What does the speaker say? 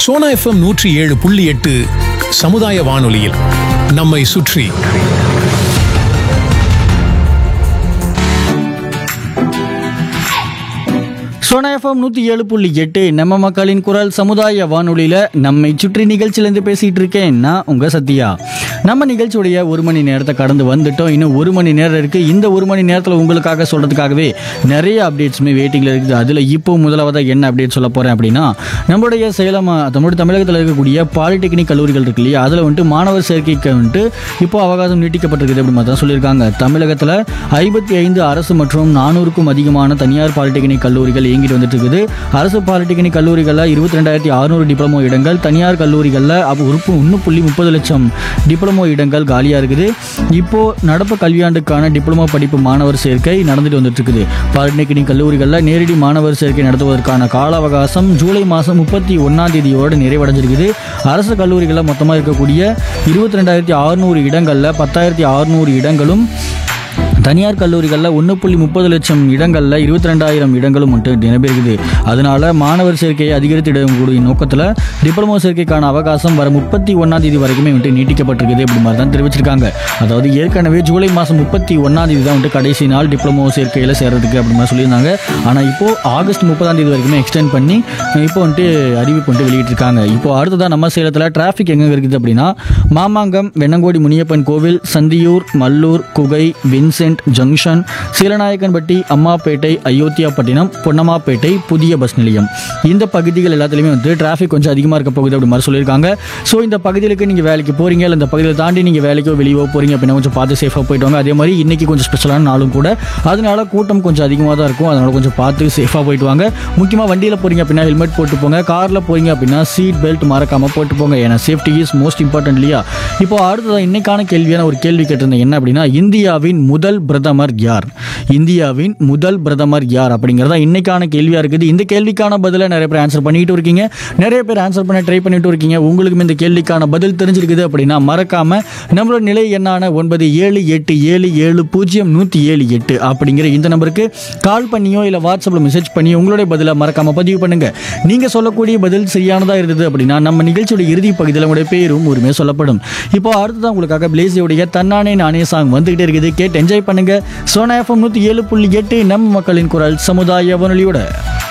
Sona FM நூற்றி ஏழு புள்ளி எட்டு சமுதாய வானொலியில் நம்மை சுற்றி சோனா எஃப்எம் நூற்றி ஏழு புள்ளி எட்டு நம்ம மக்களின் குரல் சமுதாய வானொலியில் நம்மை சுற்றி நிகழ்ச்சியிலேருந்து பேசிகிட்டு இருக்கேன் நான் உங்கள் சத்யா நம்ம நிகழ்ச்சியுடைய ஒரு மணி நேரத்தை கடந்து வந்துட்டோம் இன்னும் ஒரு மணி நேரம் இருக்குது இந்த ஒரு மணி நேரத்தில் உங்களுக்காக சொல்கிறதுக்காகவே நிறைய அப்டேட்ஸுமே வெயிட்டிங்கில் இருக்குது அதில் இப்போ முதலாவதாக என்ன அப்டேட் சொல்ல போகிறேன் அப்படின்னா நம்மளுடைய சேலம் நம்மளுடைய தமிழகத்தில் இருக்கக்கூடிய பாலிடெக்னிக் கல்லூரிகள் இருக்கு இல்லையா அதில் வந்துட்டு மாணவர் சேர்க்கைக்கு வந்துட்டு இப்போ அவகாசம் நீட்டிக்கப்பட்டிருக்குது அப்படி மாதிரி தான் சொல்லியிருக்காங்க தமிழகத்தில் ஐம்பத்தி ஐந்து அரசு மற்றும் நானூறுக்கும் அதிகமான தனியார் பாலிடெக்னிக் கல்லூரிகள் இயங்கிட்டு வந்துட்டு இருக்குது அரசு பாலிடெக்னிக் கல்லூரிகளில் இருபத்தி ரெண்டாயிரத்தி அறுநூறு டிப்ளமோ இடங்கள் தனியார் கல்லூரிகளில் அப்போ உறுப்பு ஒன்று புள்ளி முப்பது லட்சம் டிப்ளமோ இடங்கள் காலியாக இருக்குது இப்போ நடப்பு கல்வியாண்டுக்கான டிப்ளமோ படிப்பு மாணவர் சேர்க்கை நடந்துட்டு வந்துட்டு இருக்குது பாலிடெக்னிக் கல்லூரிகளில் நேரடி மாணவர் சேர்க்கை நடத்துவதற்கான கால அவகாசம் ஜூலை மாதம் முப்பத்தி ஒன்றாம் தேதியோடு நிறைவடைஞ்சிருக்குது அரசு கல்லூரிகளில் மொத்தமாக இருக்கக்கூடிய இருபத்தி ரெண்டாயிரத்தி அறுநூறு இடங்களில் பத்தாயிரத்தி அறுநூறு இடங்களும் தனியார் கல்லூரிகளில் ஒன்று புள்ளி முப்பது லட்சம் இடங்களில் இருபத்தி ரெண்டாயிரம் இடங்களும் மட்டும் நிரம்பியிருக்குது அதனால மாணவர் சேர்க்கையை அதிகரித்திடக்கூடிய நோக்கத்தில் டிப்ளமோ சேர்க்கைக்கான அவகாசம் வர முப்பத்தி ஒன்றாம் தேதி வரைக்குமே வந்துட்டு நீட்டிக்கப்பட்டிருக்குது அப்படி மாதிரி தான் தெரிவிச்சிருக்காங்க அதாவது ஏற்கனவே ஜூலை மாதம் முப்பத்தி ஒன்றாம் தேதி தான் வந்துட்டு கடைசி நாள் டிப்ளமோ சேர்க்கையில் சேர்றதுக்கு அப்படி மாதிரி சொல்லியிருந்தாங்க ஆனால் இப்போ ஆகஸ்ட் முப்பதாம் தேதி வரைக்குமே எக்ஸ்டெண்ட் பண்ணி இப்போ வந்துட்டு அறிவிப்பு வந்துட்டு வெளியிட்டிருக்காங்க இப்போ அடுத்ததான் நம்ம சேலத்தில் டிராஃபிக் எங்கே இருக்குது அப்படின்னா மாமாங்கம் வெண்ணங்கோடி முனியப்பன் கோவில் சந்தியூர் மல்லூர் குகை வின்சென்ட் ஜங்ஷன் சீலநாயக்கன்பட்டி அம்மாப்பேட்டை அயோத்தியாப்பட்டினம் பொன்னம்மாப்பேட்டை புதிய பஸ் நிலையம் இந்த பகுதிகள் எல்லாத்துலேயுமே வந்து டிராஃபிக் கொஞ்சம் அதிகமாக இருக்க போகுது அப்படி மாதிரி சொல்லியிருக்காங்க ஸோ இந்த பகுதிகளுக்கு நீங்கள் வேலைக்கு போகிறீங்க இல்லை இந்த பகுதியை தாண்டி நீங்கள் வேலைக்கோ வெளியோ போகிறீங்க அப்படின்னா கொஞ்சம் பார்த்து சேஃபாக போயிட்டு வாங்க அதே மாதிரி இன்னைக்கு கொஞ்சம் ஸ்பெஷலான நாளும் கூட அதனால கூட்டம் கொஞ்சம் அதிகமாக தான் இருக்கும் அதனால கொஞ்சம் பார்த்து சேஃபாக போயிட்டு வாங்க முக்கியமாக வண்டியில் போகிறீங்க அப்படின்னா ஹெல்மெட் போட்டு போங்க காரில் போகிறீங்க அப்படின்னா சீட் பெல்ட் மறக்காமல் போட்டு போங்க ஏன்னா சேஃப்டி இஸ் மோஸ்ட் இம்பார்ட்டன்ட் இல்லையா இப்போ அடுத்ததான் இன்னைக்கான கேள்வியான ஒரு கேள்வி கேட்டிருந்தேன் என்ன அப்படின்னா இந்தியாவின் முதல் பிரதமர் யார் இந்தியாவின் முதல் பிரதமர் யார் அப்படிங்கிறதா இன்னைக்கான கேள்வியாக இருக்குது இந்த கேள்விக்கான பதிலை நிறைய பேர் ஆன்சர் பண்ணிட்டு இருக்கீங்க நிறைய பேர் ஆன்சர் பண்ண ட்ரை பண்ணிட்டு இருக்கீங்க உங்களுக்கும் இந்த கேள்விக்கான பதில் தெரிஞ்சிருக்குது அப்படின்னா மறக்காம நம்மளோட நிலை எண்ணான ஒன்பது ஏழு எட்டு ஏழு ஏழு பூஜ்ஜியம் நூற்றி ஏழு எட்டு அப்படிங்கிற இந்த நம்பருக்கு கால் பண்ணியோ இல்லை வாட்ஸ்அப்பில் மெசேஜ் பண்ணியோ உங்களுடைய பதிலை மறக்காம பதிவு பண்ணுங்க நீங்க சொல்லக்கூடிய பதில் சரியானதா இருந்தது அப்படின்னா நம்ம நிகழ்ச்சியோட இறுதி பகுதியில் உங்களுடைய பேரும் உரிமை சொல்லப்படும் இப்போ அடுத்ததான் உங்களுக்காக பிளேசியோடைய தன்னானே நானே சாங் வந்துகிட்டே இருக்குது கேட்டு என்ஜாய் பண்ணுங்க சோனா எஃப்எம் நூற்றி ஏழு புள்ளி எட்டு நம்ம மக்களின் குரல் சமுதாய வானொலியோட